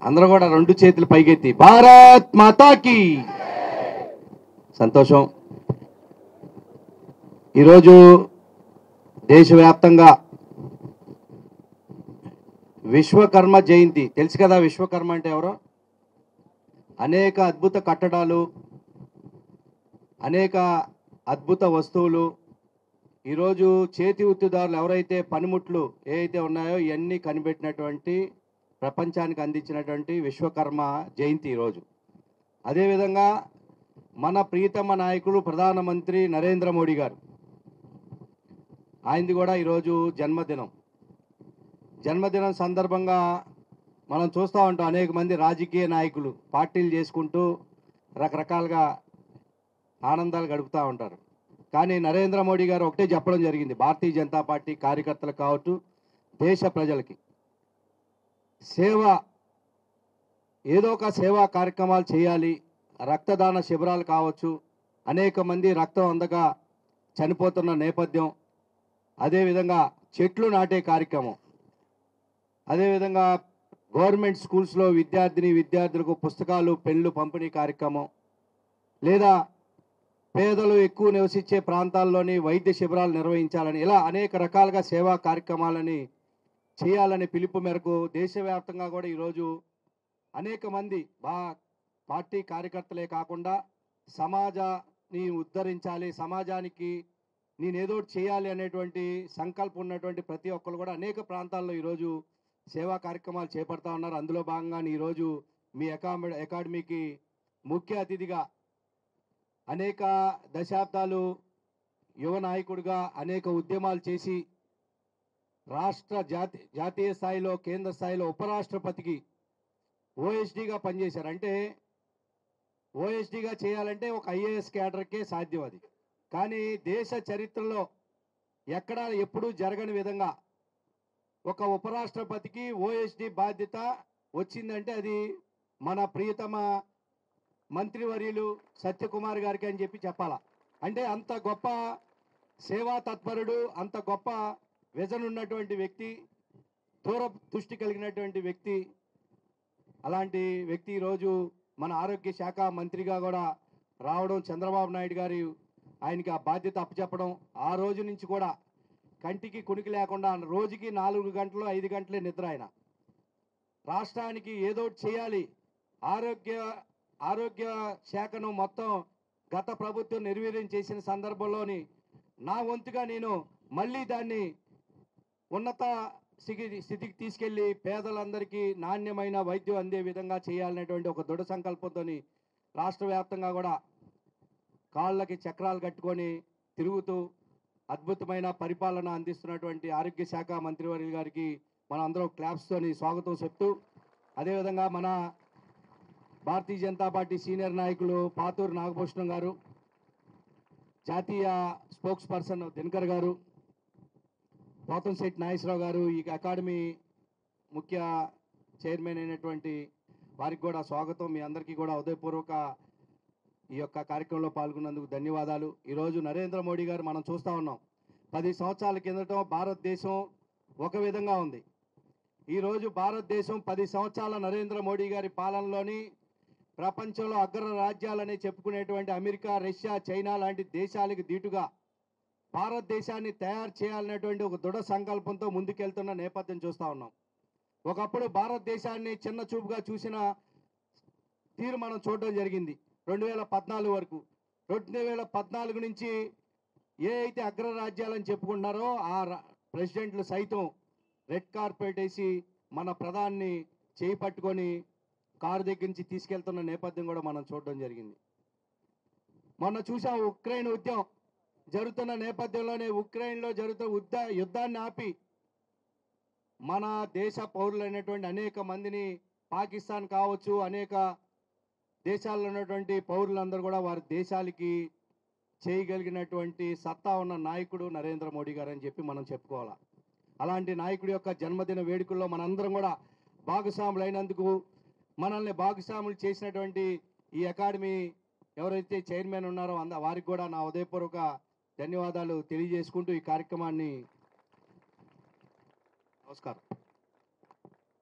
అందరూ కూడా రెండు చేతులు పైకెత్తి భారత్ మాతాకి సంతోషం ఈరోజు దేశవ్యాప్తంగా విశ్వకర్మ జయంతి తెలుసు కదా విశ్వకర్మ అంటే ఎవరో అనేక అద్భుత కట్టడాలు అనేక అద్భుత వస్తువులు ఈరోజు చేతి వృత్తిదారులు ఎవరైతే పనిముట్లు ఏవైతే ఉన్నాయో ఇవన్నీ కనిపెట్టినటువంటి ప్రపంచానికి అందించినటువంటి విశ్వకర్మ జయంతి ఈరోజు అదేవిధంగా మన ప్రియతమ నాయకుడు ప్రధానమంత్రి నరేంద్ర మోడీ గారు ఆయనది కూడా ఈరోజు జన్మదినం జన్మదినం సందర్భంగా మనం చూస్తూ ఉంటాం అనేక మంది రాజకీయ నాయకులు పార్టీలు చేసుకుంటూ రకరకాలుగా ఆనందాలు గడుపుతూ ఉంటారు కానీ నరేంద్ర మోడీ గారు ఒకటే చెప్పడం జరిగింది భారతీయ జనతా పార్టీ కార్యకర్తలకు కావచ్చు దేశ ప్రజలకి సేవ ఏదో ఒక సేవా కార్యక్రమాలు చేయాలి రక్తదాన శిబిరాలు కావచ్చు అనేక మంది రక్తం అందక చనిపోతున్న నేపథ్యం అదేవిధంగా చెట్లు నాటే కార్యక్రమం అదేవిధంగా గవర్నమెంట్ స్కూల్స్లో విద్యార్థిని విద్యార్థులకు పుస్తకాలు పెన్లు పంపిణీ కార్యక్రమం లేదా పేదలు ఎక్కువ నివసించే ప్రాంతాల్లోని వైద్య శిబిరాలు నిర్వహించాలని ఇలా అనేక రకాలుగా సేవా కార్యక్రమాలని చేయాలనే పిలుపు మేరకు దేశవ్యాప్తంగా కూడా ఈరోజు అనేక మంది బా పార్టీ కార్యకర్తలే కాకుండా సమాజాన్ని ఉద్ధరించాలి సమాజానికి నేనేదో ఒకటి చేయాలి అనేటువంటి సంకల్పం ఉన్నటువంటి ప్రతి ఒక్కరు కూడా అనేక ప్రాంతాల్లో ఈరోజు సేవా కార్యక్రమాలు చేపడతా ఉన్నారు అందులో భాగంగా ఈరోజు మీ అకామ అకాడమీకి ముఖ్య అతిథిగా అనేక దశాబ్దాలు యువ నాయకుడిగా అనేక ఉద్యమాలు చేసి రాష్ట్ర జాతి జాతీయ స్థాయిలో కేంద్ర స్థాయిలో ఉపరాష్ట్రపతికి ఓఎస్డీగా పనిచేశారు అంటే ఓఎస్డీగా చేయాలంటే ఒక ఐఏఎస్ క్యాడర్కే సాధ్యం అది కానీ దేశ చరిత్రలో ఎక్కడా ఎప్పుడూ జరగని విధంగా ఒక ఉపరాష్ట్రపతికి ఓఎస్డి బాధ్యత వచ్చిందంటే అది మన ప్రియతమ మంత్రివర్యులు సత్యకుమార్ గారికి అని చెప్పి చెప్పాలా అంటే అంత గొప్ప సేవా తత్పరుడు అంత గొప్ప విజన్ ఉన్నటువంటి వ్యక్తి దూర దృష్టి కలిగినటువంటి వ్యక్తి అలాంటి వ్యక్తి ఈరోజు మన ఆరోగ్య శాఖ మంత్రిగా కూడా రావడం చంద్రబాబు నాయుడు గారి ఆయనకి ఆ బాధ్యత అప్పచెప్పడం ఆ రోజు నుంచి కూడా కంటికి కునికి లేకుండా రోజుకి నాలుగు గంటలు ఐదు గంటలే నిద్ర ఆయన రాష్ట్రానికి ఏదో ఒకటి చేయాలి ఆరోగ్య ఆరోగ్య శాఖను మొత్తం గత ప్రభుత్వం నిర్వీర్యం చేసిన సందర్భంలోని నా వంతుగా నేను మళ్ళీ దాన్ని ఉన్నత స్థితి స్థితికి తీసుకెళ్లి పేదలందరికీ నాణ్యమైన వైద్యం అందే విధంగా చేయాలనేటువంటి ఒక దృఢ సంకల్పంతో రాష్ట్ర వ్యాప్తంగా కూడా కాళ్ళకి చక్రాలు కట్టుకొని తిరుగుతూ అద్భుతమైన పరిపాలన అందిస్తున్నటువంటి ఆరోగ్య శాఖ మంత్రివర్యులు గారికి మనం అందరం క్లాప్స్తోని స్వాగతం చెప్తూ అదేవిధంగా మన భారతీయ జనతా పార్టీ సీనియర్ నాయకులు పాతూరు నాగభూషణం గారు జాతీయ స్పోక్స్ పర్సన్ దినకర్ గారు పోతంశెట్టి నాగేశ్వరరావు గారు ఈ అకాడమీ ముఖ్య చైర్మన్ అయినటువంటి వారికి కూడా స్వాగతం మీ అందరికీ కూడా ఉదయపూర్వక ఈ యొక్క కార్యక్రమంలో పాల్గొన్నందుకు ధన్యవాదాలు ఈరోజు నరేంద్ర మోడీ గారు మనం చూస్తూ ఉన్నాం పది సంవత్సరాల కిందట భారతదేశం ఒక విధంగా ఉంది ఈరోజు భారతదేశం పది సంవత్సరాల నరేంద్ర మోడీ గారి పాలనలోని ప్రపంచంలో అగ్ర రాజ్యాలని చెప్పుకునేటువంటి అమెరికా రష్యా చైనా లాంటి దేశాలకు దీటుగా భారతదేశాన్ని తయారు చేయాలనేటువంటి ఒక దృఢ సంకల్పంతో ముందుకెళ్తున్న నేపథ్యం చూస్తూ ఉన్నాం ఒకప్పుడు భారతదేశాన్ని చిన్న చూపుగా చూసిన తీరు మనం చూడడం జరిగింది రెండు వేల పద్నాలుగు వరకు రెండు వేల పద్నాలుగు నుంచి ఏ అయితే అగ్ర రాజ్యాలని చెప్పుకుంటున్నారో ఆ రా- ప్రెసిడెంట్లు సైతం రెడ్ కార్పెట్ వేసి మన ప్రధాన్ని చేయి పట్టుకొని కారు దగ్గర నుంచి తీసుకెళ్తున్న నేపథ్యం కూడా మనం చూడడం జరిగింది మొన్న చూసాం ఉక్రెయిన్ ఉద్యమం జరుగుతున్న నేపథ్యంలోనే ఉక్రెయిన్లో జరుగుతున్న యుద్ధ యుద్ధాన్ని ఆపి మన దేశ పౌరులైనటువంటి అనేక మందిని పాకిస్తాన్ కావచ్చు అనేక దేశాల్లో ఉన్నటువంటి పౌరులందరూ కూడా వారి దేశాలకి చేయగలిగినటువంటి సత్తా ఉన్న నాయకుడు నరేంద్ర మోడీ గారు అని చెప్పి మనం చెప్పుకోవాలి అలాంటి నాయకుడి యొక్క జన్మదిన వేడుకల్లో మనందరం కూడా భాగస్వాములు అయినందుకు మనల్ని భాగస్వాములు చేసినటువంటి ఈ అకాడమీ ఎవరైతే చైర్మన్ ఉన్నారో అంద వారికి కూడా నా ఉదయపూర్వక ధన్యవాదాలు తెలియజేసుకుంటూ ఈ కార్యక్రమాన్ని నమస్కారం